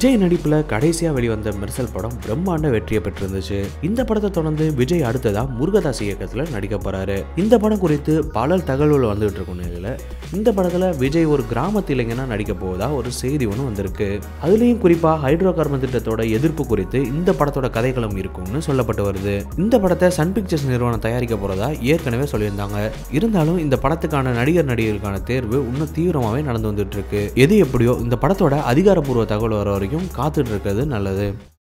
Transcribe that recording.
விஜய் நடிப்புல கடைசியா வெளிவந்த மெர்சல் படம் பிரம்மாண்ட வெற்றியை பெற்றிருந்துச்சு இந்த படத்தை தொடர்ந்து விஜய் அடுத்ததா முருகதாஸ் இயக்கத்துல நடிக்க போறாரு இந்த படம் குறித்து பல தகவல்கள் வந்துகிட்டு இருக்கும் நிலையில இந்த படத்துல விஜய் ஒரு கிராமத்து இளைஞனா நடிக்க போவதா ஒரு செய்தி ஒன்று வந்திருக்கு அதுலயும் குறிப்பா ஹைட்ரோ கார்பன் திட்டத்தோட எதிர்ப்பு குறித்து இந்த படத்தோட கதைகளும் இருக்கும்னு சொல்லப்பட்டு வருது இந்த படத்தை சன் பிக்சர்ஸ் நிறுவனம் தயாரிக்க போறதா ஏற்கனவே சொல்லியிருந்தாங்க இருந்தாலும் இந்த படத்துக்கான நடிகர் நடிகர்களுக்கான தேர்வு இன்னும் தீவிரமாவே நடந்து வந்துட்டு இருக்கு எது எப்படியோ இந்த படத்தோட அதிகாரப்பூர்வ தகவல் வர வரைக்கும் காத்துட்டு இருக்கிறது நல்லது